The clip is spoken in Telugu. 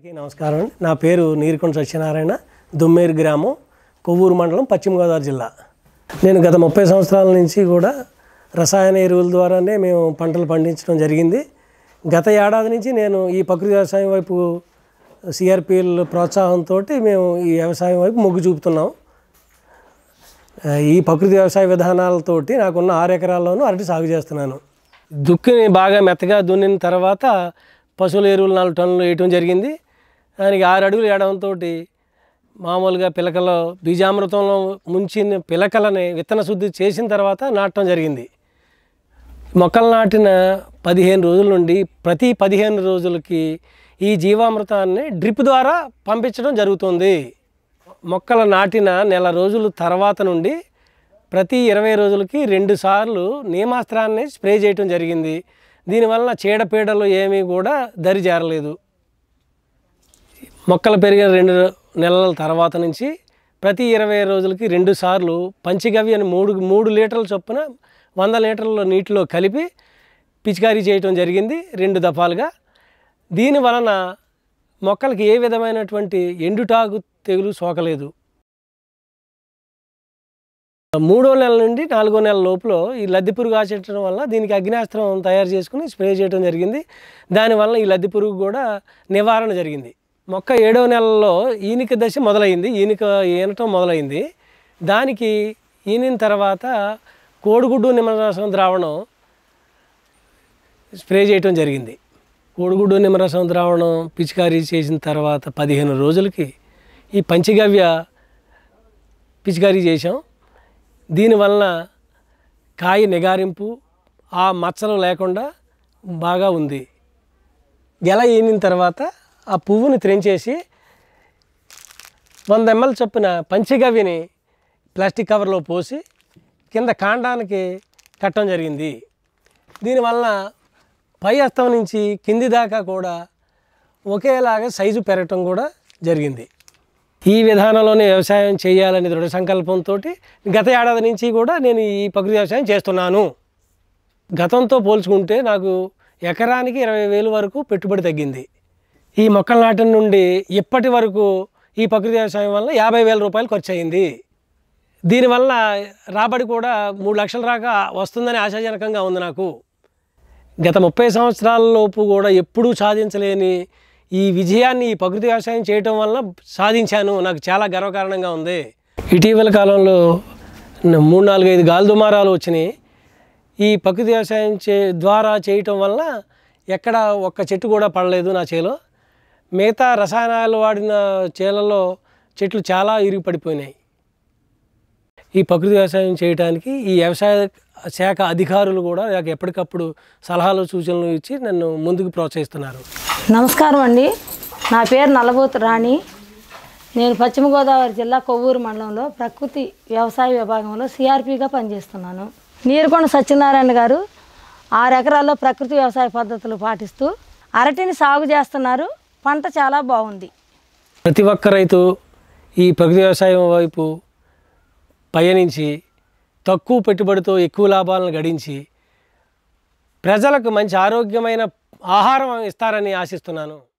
అందరికీ నమస్కారం అండి నా పేరు నీరుకొండ సత్యనారాయణ దుమ్మేరు గ్రామం కొవ్వూరు మండలం పశ్చిమ గోదావరి జిల్లా నేను గత ముప్పై సంవత్సరాల నుంచి కూడా రసాయన ఎరువుల ద్వారానే మేము పంటలు పండించడం జరిగింది గత ఏడాది నుంచి నేను ఈ ప్రకృతి వ్యవసాయం వైపు సిఆర్పిఎల్ ప్రోత్సాహంతో మేము ఈ వ్యవసాయం వైపు మొగ్గు చూపుతున్నాం ఆ, ఈ ప్రకృతి వ్యవసాయ విధానాలతోటి నాకున్న ఆరు ఎకరాల్లోనూ అరటి సాగు చేస్తున్నాను దుక్కిని బాగా మెత్తగా దున్నిన తర్వాత పశువుల ఎరువులు నాలుగు టన్నులు వేయటం జరిగింది దానికి ఆరు అడుగులు వేయడంతో మామూలుగా పిలకలో బీజామృతంలో ముంచిన పిలకలని విత్తన శుద్ధి చేసిన తర్వాత నాటడం జరిగింది మొక్కలు నాటిన పదిహేను రోజుల నుండి ప్రతి పదిహేను రోజులకి ఈ జీవామృతాన్ని డ్రిప్ ద్వారా పంపించడం జరుగుతుంది మొక్కలు నాటిన నెల రోజుల తర్వాత నుండి ప్రతి ఇరవై రోజులకి రెండు సార్లు నియమాస్త్రాన్ని స్ప్రే చేయటం జరిగింది దీనివల్ల చీడపీడలు ఏమీ కూడా దరి చేరలేదు మొక్కలు పెరిగిన రెండు నెలల తర్వాత నుంచి ప్రతి ఇరవై రోజులకి రెండు సార్లు పంచగవ్య అని మూడు మూడు లీటర్ల చొప్పున వంద లీటర్ల నీటిలో కలిపి పిచికారీ చేయటం జరిగింది రెండు దఫాలుగా దీని వలన మొక్కలకి ఏ విధమైనటువంటి ఎండుటాకు తెగులు సోకలేదు మూడో నెల నుండి నాలుగో నెల లోపల ఈ లద్దె పురుగు ఆచెట్టడం వల్ల దీనికి అగ్నాస్త్రం తయారు చేసుకుని స్ప్రే చేయడం జరిగింది దానివల్ల ఈ లద్దె పురుగు కూడా నివారణ జరిగింది మొక్క ఏడవ నెలలో ఈనిక దశ మొదలైంది ఈనిక ఈనటం మొదలైంది దానికి ఈనిన తర్వాత కోడిగుడ్డు నిమ్మరసం ద్రావణం స్ప్రే చేయటం జరిగింది కోడిగుడ్డు నిమ్మరసం ద్రావణం పిచికారీ చేసిన తర్వాత పదిహేను రోజులకి ఈ పంచగవ్య పిచికారీ చేసాం దీనివలన కాయ నిగారింపు ఆ మచ్చలు లేకుండా బాగా ఉంది గెల ఈనిన తర్వాత ఆ పువ్వుని త్రెంచేసి వంద ఎంఎల్ చొప్పున పంచగవ్యని ప్లాస్టిక్ కవర్లో పోసి కింద కాండానికి కట్టడం జరిగింది దీనివలన పై అస్తం నుంచి కింది దాకా కూడా ఒకేలాగా సైజు పెరగటం కూడా జరిగింది ఈ విధానంలోనే వ్యవసాయం చేయాలని దృఢ సంకల్పంతో గత ఏడాది నుంచి కూడా నేను ఈ ప్రకృతి వ్యవసాయం చేస్తున్నాను గతంతో పోల్చుకుంటే నాకు ఎకరానికి ఇరవై వేలు వరకు పెట్టుబడి తగ్గింది ఈ మొక్కలు నాటిన నుండి ఇప్పటి వరకు ఈ ప్రకృతి వ్యవసాయం వల్ల యాభై వేల రూపాయలు ఖర్చు అయింది దీనివల్ల రాబడి కూడా మూడు లక్షల దాకా వస్తుందని ఆశాజనకంగా ఉంది నాకు గత ముప్పై సంవత్సరాల లోపు కూడా ఎప్పుడూ సాధించలేని ఈ విజయాన్ని ఈ ప్రకృతి వ్యవసాయం చేయటం వల్ల సాధించాను నాకు చాలా గర్వకారణంగా ఉంది ఇటీవల కాలంలో న- మూడు నాలుగు ఐదు గాలి దుమారాలు వచ్చినాయి ఈ ప్రకృతి వ్యవసాయం చే ద్వారా చేయటం వల్ల ఎక్కడ ఒక్క చెట్టు కూడా పడలేదు నా చేలో మిగతా రసాయనాలు వాడిన చేలలో చెట్లు చాలా ఇరిగి పడిపోయినాయి ఈ ప్రకృతి వ్యవసాయం చేయడానికి ఈ వ్యవసాయ శాఖ అధికారులు కూడా నాకు ఎప్పటికప్పుడు సలహాలు సూచనలు ఇచ్చి నన్ను ముందుకు ప్రోత్సహిస్తున్నారు నమస్కారం అండి నా పేరు నల్లబోతు రాణి నేను పశ్చిమ గోదావరి జిల్లా కొవ్వూరు మండలంలో ప్రకృతి వ్యవసాయ విభాగంలో సిఆర్పిగా పనిచేస్తున్నాను నీరుకొండ సత్యనారాయణ గారు ఆరు ఎకరాల్లో ప్రకృతి వ్యవసాయ పద్ధతులు పాటిస్తూ అరటిని సాగు చేస్తున్నారు పంట చాలా బాగుంది ప్రతి ఒక్క రైతు ఈ ప్రకృతి వ్యవసాయం వైపు పయనించి తక్కువ పెట్టుబడితో ఎక్కువ లాభాలను గడించి ప్రజలకు మంచి ఆరోగ్యమైన ఆహారం ఇస్తారని ఆశిస్తున్నాను